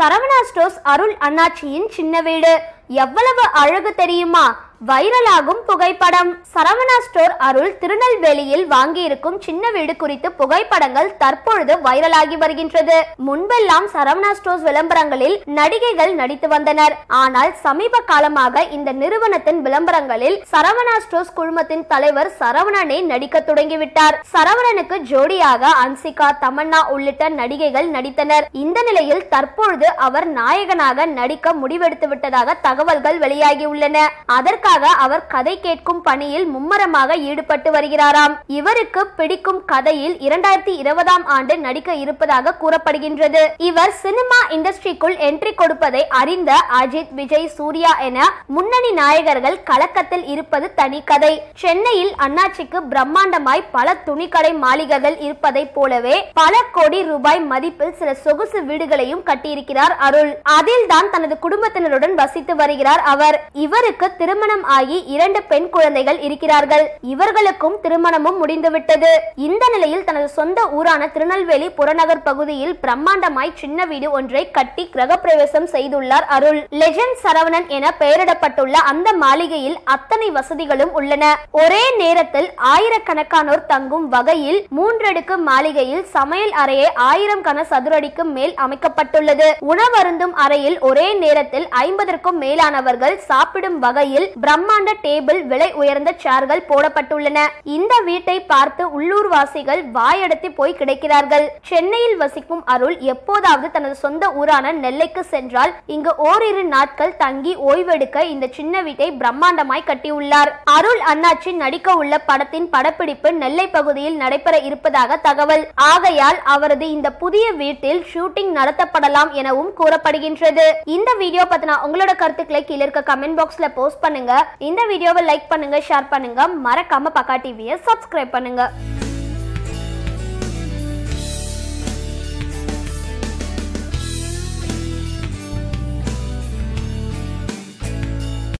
Saravana stores அருள் அண்ணாச்சியின் சின்ன வீடு எவ்வளவு அழகு தெரியுமா வைரலாகும் புகைப்படம் சரவணா ஸ்டோர் அருள் திருநெல்வேலியில் வாங்கியிருக்கும் சின்ன வீடு குறித்து புகைப்படங்கள் தற்பொழுது வைரலாகி வருகின்றது முன்பெல்லாம் சரவணா ஸ்டோர்ஸ் விளம்பரங்களில் நடிகைகள் நடித்து வந்தனர் ஆனால் சமீப காலமாக இந்த நிறுவனத்தின் விளம்பரங்களில் சரவணா ஸ்டோர்ஸ் குழுமத்தின் தலைவர் சரவணனே நடிக்க தொடங்கிவிட்டார் சரவணனுக்கு ஜோடியாக அன்சிகா தமன்னா உள்ளிட்ட நடிகைகள் நடித்தனர் இந்த நிலையில் தற்பொழுது அவர் நாயகனாக நடிக்க முடிவெடுத்து விட்டதாக தகவல்கள் வெளியாகியுள்ளன அதற்காக அவர் கதை கேட்கும் பணியில் மும்மரமாக ஈடுபட்டு வருகிறாராம் இவருக்கு பிடிக்கும் கதையில் இரண்டாயிரத்தி இருபதாம் ஆண்டு நடிக்க இருப்பதாக கூறப்படுகின்றது இவர் சினிமா இண்டஸ்ட்ரிக்குள் என்ட்ரி கொடுப்பதை அறிந்த அஜித் விஜய் சூர்யா என முன்னணி நாயகர்கள் கலக்கத்தில் இருப்பது தனி கதை சென்னையில் அண்ணாச்சிக்கு பிரம்மாண்டமாய் பல துணிக்கடை மாளிகைகள் இருப்பதைப் போலவே பல கோடி ரூபாய் மதிப்பில் சில சொகுசு வீடுகளையும் கட்டியிருக்கிறார் அருள் அதில் தான் தனது குடும்பத்தினருடன் வசித்து வருகிறார் அவர் இவருக்கு திருமணம் ஆகி இரண்டு பெண் குழந்தைகள் இருக்கிறார்கள் இவர்களுக்கும் திருமணமும் முடிந்துவிட்டது இந்த நிலையில் தனது சொந்த ஊரான திருநெல்வேலி புறநகர் பகுதியில் பிரம்மாண்டமாய் சின்ன வீடு ஒன்றை கட்டி கிரகப்பிரவேசம் செய்துள்ளார் அருள் லெஜண்ட் சரவணன் என பெயரிடப்பட்டுள்ள அந்த மாளிகையில் அத்தனை வசதிகளும் உள்ளன ஒரே நேரத்தில் ஆயிரக்கணக்கானோர் தங்கும் வகையில் மூன்றடுக்கு மாளிகையில் சமையல் அறையே ஆயிரம் கன சதுரடிக்கு மேல் அமைக்கப்பட்டுள்ளது உணவருந்தும் அறையில் ஒரே நேரத்தில் ஐம்பதற்கும் மேலானவர்கள் சாப்பிடும் வகையில் பிரம்மாண்ட டேபிள் விலை உயர்ந்த சேர்கள் போடப்பட்டுள்ளன இந்த வீட்டை பார்த்து உள்ளூர்வாசிகள் வாயடத்தி போய் கிடைக்கிறார்கள் சென்னையில் வசிக்கும் அருள் எப்போதாவது தனது சொந்த ஊரான நெல்லைக்கு சென்றால் இங்கு ஓரிரு நாட்கள் தங்கி ஓய்வெடுக்க இந்த சின்ன வீட்டை பிரம்மாண்டமாய் கட்டியுள்ளார் அருள் அண்ணாச்சி நடிக்க உள்ள படத்தின் படப்பிடிப்பு நெல்லை பகுதியில் நடைபெற இருப்பதாக தகவல் ஆகையால் அவரது இந்த புதிய வீட்டில் ஷூட்டிங் நடத்தப்படலாம் எனவும் கூறப்படுகின்றது இந்த வீடியோ பத்தின உங்களோட கருத்துக்களை கீழே இருக்க கமெண்ட் பாக்ஸ்ல போஸ்ட் பண்ணுங்க இந்த வீடியோவை லைக் பண்ணுங்க ஷேர் பண்ணுங்க மறக்காம பக்கா டிவியை சப்ஸ்கிரைப் பண்ணுங்க